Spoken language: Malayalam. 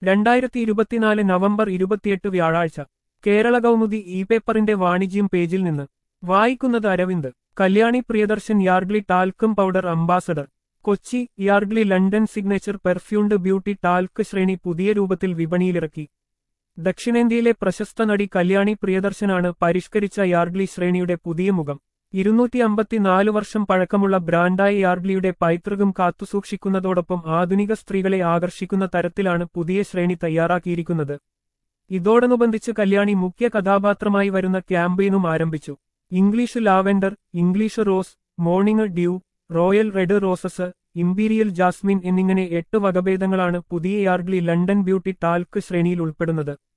രണ്ടായിരത്തി ഇരുപത്തിനാല് നവംബർ ഇരുപത്തിയെട്ട് വ്യാഴാഴ്ച കേരള കൗമുദി ഇ പേപ്പറിന്റെ വാണിജ്യം പേജിൽ നിന്ന് വായിക്കുന്നത് Aravind Kalyani Priyadarshan Yardley talcum powder ambassador Kochi Yardley London signature perfumed beauty talc ശ്രേണി പുതിയ രൂപത്തിൽ വിപണിയിലിറക്കി ദക്ഷിണേന്ത്യയിലെ പ്രശസ്ത നടി കല്യാണി പ്രിയദർശനാണ് പരിഷ്കരിച്ച യാർഗ്ലി ശ്രേണിയുടെ പുതിയ മുഖം ഇരുന്നൂറ്റി അമ്പത്തിനാല് വർഷം പഴക്കമുള്ള ബ്രാൻഡായ യാർഗ്ലിയുടെ പൈതൃകം കാത്തുസൂക്ഷിക്കുന്നതോടൊപ്പം ആധുനിക സ്ത്രീകളെ ആകർഷിക്കുന്ന തരത്തിലാണ് പുതിയ ശ്രേണി തയ്യാറാക്കിയിരിക്കുന്നത് ഇതോടനുബന്ധിച്ച് കല്യാണി മുഖ്യ കഥാപാത്രമായി വരുന്ന ക്യാമ്പയിനും ആരംഭിച്ചു English lavender English rose morning dew royal red roses imperial jasmine എന്നിങ്ങനെ എട്ട് വകഭേദങ്ങളാണ് പുതിയ യാർഗ്ലി ലണ്ടൻ ബ്യൂട്ടി ടാൽക്ക് ശ്രേണിയിൽ ഉൾപ്പെടുന്നത്